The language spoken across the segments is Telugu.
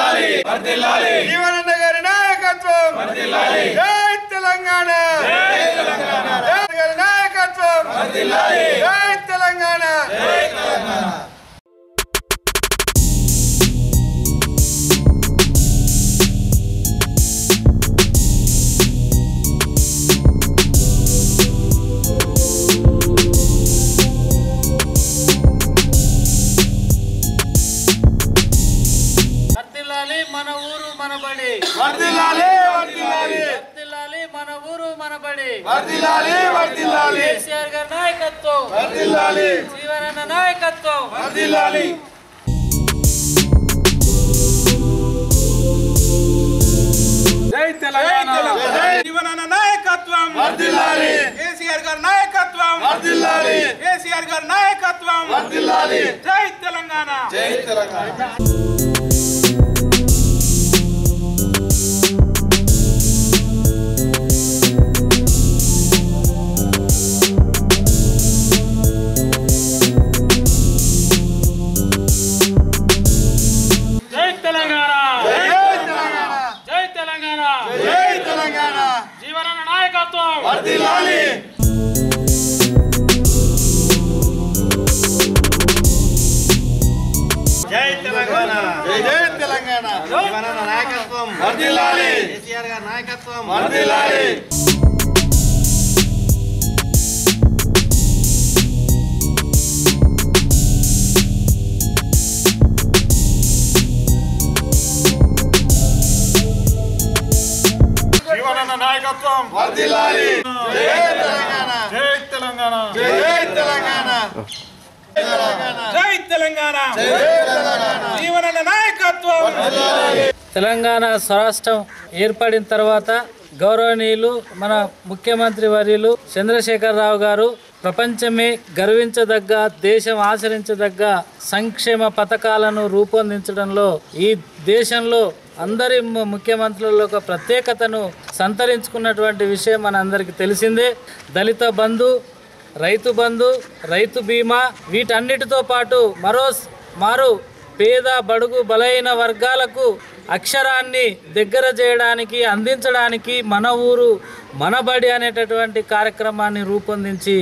జీవనన్న గారి నాయకత్వం జై తెలంగాణ జై గారి నాయకత్వం జై తెలంగాణ వర్తిల్లాలి మన ఊరు మన బడి వర్దిల్లాలి వర్దిల్లాలి వర్తిల్లాలి మన ఊరు మన బడి వర్దిల్లాలి వర్దిల్లాలి కేసీఆర్ గారి నాయకత్వం వర్దిల్లాలి జీవనన్న నాయకత్వం వర్దిల్లాలి జై తెలంగాణ జీవనన్న నాయకత్వం వర్దిల్లాలి కేసీఆర్ గారి నాయకత్వం వర్దిల్లాలి కేసీఆర్ గారి నాయకత్వం వర్దిల్లాలి జై తెలంగాణ జై తెలంగాణ జై తెలంగాణ జై తెలంగాణ జై తెలంగాణ జై తెలంగాణ జీవనన్న నాయకత్వం వర్దిల్లాలి జై తెలంగాణ జై జై తెలంగాణ జీవనన్న నాయకత్వం వర్దిల్లాలి కేసీఆర్ గారి నాయకత్వం వర్దిల్లాలి జీవనన్న నాయకత్వం వర్దిల్లాలి జై తెలంగాణ జై తెలంగాణ జై జై తెలంగాణ తెలంగాణ జై తెలంగాణ జీవనన్న నాయకత్వం తెలంగాణ స్వరాష్ట్రం ఏర్పడిన తర్వాత గౌరవనీయులు మన ముఖ్యమంత్రి వర్యులు చంద్రశేఖరరావు గారు ప్రపంచమే గర్వించదగ్గ దేశం ఆచరించదగ్గ సంక్షేమ పథకాలను రూపొందించడంలో ఈ దేశంలో అందరి ము- ముఖ్యమంత్రులలో ఒక ప్రత్యేకతను సంతరించుకున్నటువంటి విషయం మన అందరికీ తెలిసిందే దళిత బంధు రైతు బంధు రైతు బీమా వీటన్నిటితో పాటు మరో స్- మారు పేద బడుగు బలైన వర్గాలకు అక్షరాన్ని దగ్గర చేయడానికి అందించడానికి మన ఊరు మన బడి అనేటటువంటి కార్యక్రమాన్ని రూపొందించి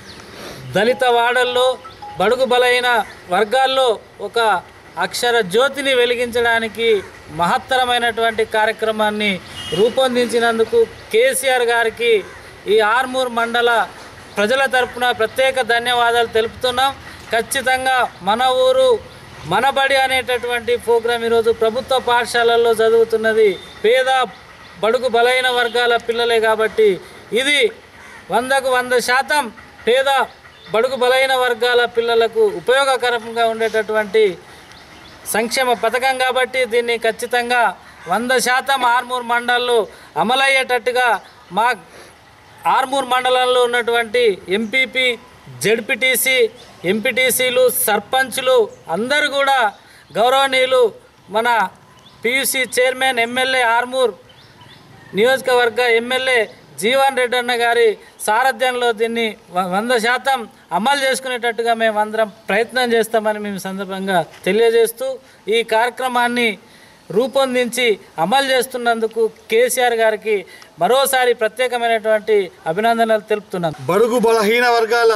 దళిత వాడల్లో బడుగు బలైన వర్గాల్లో ఒక అక్షర జ్యోతిని వెలిగించడానికి మహత్తరమైనటువంటి కార్యక్రమాన్ని రూపొందించినందుకు కేసీఆర్ గారికి ఈ ఆర్మూర్ మండల ప్రజల తరపున ప్రత్యేక ధన్యవాదాలు తెలుపుతున్నాం ఖచ్చితంగా మన ఊరు మన బడి అనేటటువంటి ప్రోగ్రాం ఈరోజు ప్రభుత్వ పాఠశాలల్లో చదువుతున్నది పేద బడుగు బలైన వర్గాల పిల్లలే కాబట్టి ఇది వందకు వంద శాతం పేద బడుగు బలైన వర్గాల పిల్లలకు ఉపయోగకరంగా ఉండేటటువంటి సంక్షేమ పథకం కాబట్టి దీన్ని ఖచ్చితంగా వంద శాతం ఆర్మూర్ మండల్లో అమలయ్యేటట్టుగా మా ఆర్మూర్ మండలంలో ఉన్నటువంటి ఎంపీపీ జెడ్పీటీసీ ఎంపీటీసీలు సర్పంచ్లు అందరూ కూడా గౌరవనీయులు మన పియూసీ చైర్మన్ ఎమ్మెల్యే ఆర్మూర్ నియోజకవర్గ ఎమ్మెల్యే జీవన్ రెడ్డి అన్న గారి సారథ్యంలో దీన్ని వ- వంద శాతం అమలు చేసుకునేటట్టుగా మేము అందరం ప్రయత్నం చేస్తామని మేము సందర్భంగా తెలియజేస్తూ ఈ కార్యక్రమాన్ని రూపొందించి అమలు చేస్తున్నందుకు కేసీఆర్ గారికి మరోసారి ప్రత్యేకమైనటువంటి అభినందనలు తెలుపుతున్నాను బడుగు బలహీన వర్గాల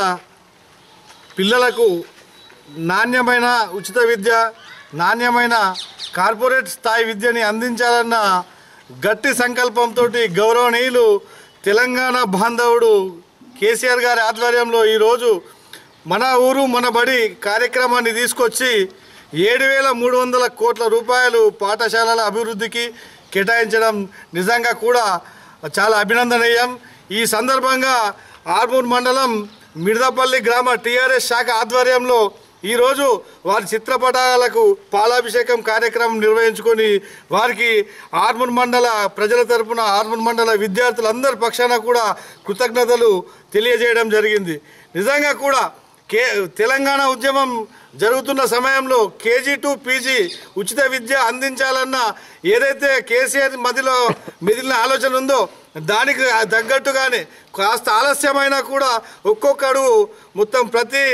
పిల్లలకు నాణ్యమైన ఉచిత విద్య నాణ్యమైన కార్పొరేట్ స్థాయి విద్యని అందించాలన్న గట్టి సంకల్పంతో గౌరవనీయులు తెలంగాణ బాంధవుడు కేసీఆర్ గారి ఆధ్వర్యంలో ఈరోజు మన ఊరు మన బడి కార్యక్రమాన్ని తీసుకొచ్చి ఏడు వేల మూడు వందల కోట్ల రూపాయలు పాఠశాలల అభివృద్ధికి కేటాయించడం నిజంగా కూడా చాలా అభినందనీయం ఈ సందర్భంగా ఆర్మూర్ మండలం మిర్దపల్లి గ్రామ టీఆర్ఎస్ శాఖ ఆధ్వర్యంలో ఈరోజు వారి చిత్రపటాలకు పాలాభిషేకం కార్యక్రమం నిర్వహించుకొని వారికి ఆర్మూర్ మండల ప్రజల తరపున ఆర్మూర్ మండల విద్యార్థులందరి పక్షాన కూడా కృతజ్ఞతలు తెలియజేయడం జరిగింది నిజంగా కూడా కే తెలంగాణ ఉద్యమం జరుగుతున్న సమయంలో కేజీ టు పీజీ ఉచిత విద్య అందించాలన్న ఏదైతే కేసీఆర్ మదిలో మెదిలిన ఆలోచన ఉందో దానికి తగ్గట్టుగానే కాస్త ఆలస్యమైనా కూడా ఒక్కొక్క అడుగు మొత్తం ప్రతి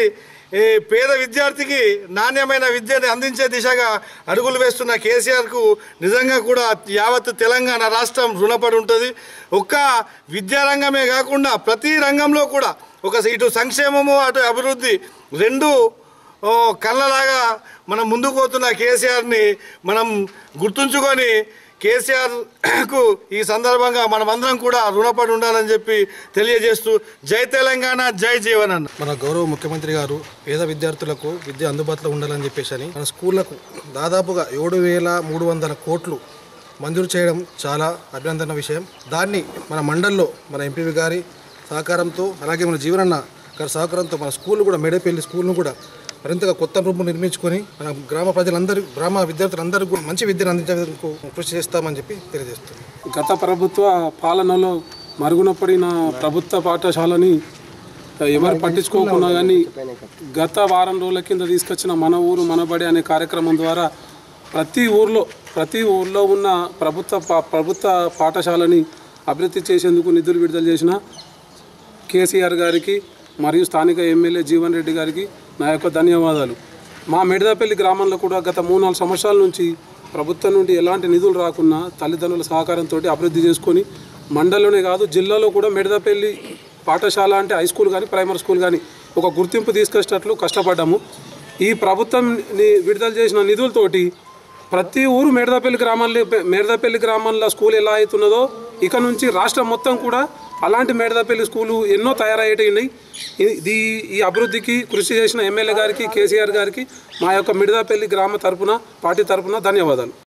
ఈ పేద విద్యార్థికి నాణ్యమైన విద్యను అందించే దిశగా అడుగులు వేస్తున్న కేసీఆర్కు నిజంగా కూడా యావత్ తెలంగాణ రాష్ట్రం రుణపడి ఉంటుంది ఒక్క విద్యారంగమే కాకుండా ప్రతి రంగంలో కూడా ఒక ఇటు సంక్షేమము అటు అభివృద్ధి రెండు ఓ, కళ్ళలాగా మనం ముందుకు పోతున్న కేసీఆర్ని మనం గుర్తుంచుకొని కేసీఆర్కు ఈ సందర్భంగా మనమందరం కూడా రుణపడి ఉండాలని చెప్పి తెలియజేస్తూ జై తెలంగాణ జై జీవన్ అన్న మన గౌరవ ముఖ్యమంత్రి గారు పేద విద్యార్థులకు విద్య అందుబాటులో ఉండాలని చెప్పేసి అని మన స్కూళ్లకు దాదాపుగా ఏడు వేల మూడు వందల కోట్లు మంజూరు చేయడం చాలా అభినందన విషయం దాన్ని మన మండల్లో మన ఎంపీ గారి సహకారంతో అలాగే మన జీవనన్న గారి సహకారంతో మన స్కూల్ కూడా మేడపల్లి స్కూల్ను కూడా మరింతగా కొత్త రూపం నిర్మించుకొని మన గ్రామ ప్రజలందరూ గ్రామ విద్యార్థులందరికీ కూడా మంచి విద్యను అందించేందుకు కృషి చేస్తామని చెప్పి తెలియజేస్తున్నాం గత ప్రభుత్వ పాలనలో మరుగున పడిన ప్రభుత్వ పాఠశాలని ఎవరు పట్టించుకోకుండా కానీ గత వారం రోజుల కింద తీసుకొచ్చిన మన ఊరు మనబడి అనే కార్యక్రమం ద్వారా ప్రతి ఊర్లో ప్రతి ఊర్లో ఉన్న ప్రభుత్వ పా- ప్రభుత్వ పాఠశాలని అభివృద్ధి చేసేందుకు నిధులు విడుదల చేసిన కేసీఆర్ గారికి మరియు స్థానిక ఎమ్మెల్యే జీవన్ రెడ్డి గారికి నా యొక్క ధన్యవాదాలు మా మిడదపల్లి గ్రామంలో కూడా గత మూడు నాలుగు సంవత్సరాల నుంచి ప్రభుత్వం నుండి ఎలాంటి నిధులు రాకున్నా తల్లిదండ్రుల సహకారంతో అభివృద్ధి చేసుకొని మండలంలోనే కాదు జిల్లాలో కూడా మిడదపల్లి పాఠశాల అంటే హై స్కూల్ కానీ ప్రైమరీ స్కూల్ కానీ ఒక గుర్తింపు తీసుకొచ్చేటట్లు కష్టపడ్డాము ఈ ప్రభుత్వం ని- విడుదల చేసిన నిధులతోటి ప్రతి ఊరు మేడదాపల్లి గ్రామాల్లో మేడదాపల్లి గ్రామంలో స్కూల్ ఎలా అవుతున్నదో ఇక నుంచి రాష్ట్రం మొత్తం కూడా అలాంటి మేడదాపల్లి స్కూలు ఎన్నో తయారయ్యేటివి ఇది ఈ అభివృద్ధికి కృషి చేసిన ఎమ్మెల్యే గారికి కేసీఆర్ గారికి మా యొక్క మిడదాపల్లి గ్రామ తరపున పార్టీ తరపున ధన్యవాదాలు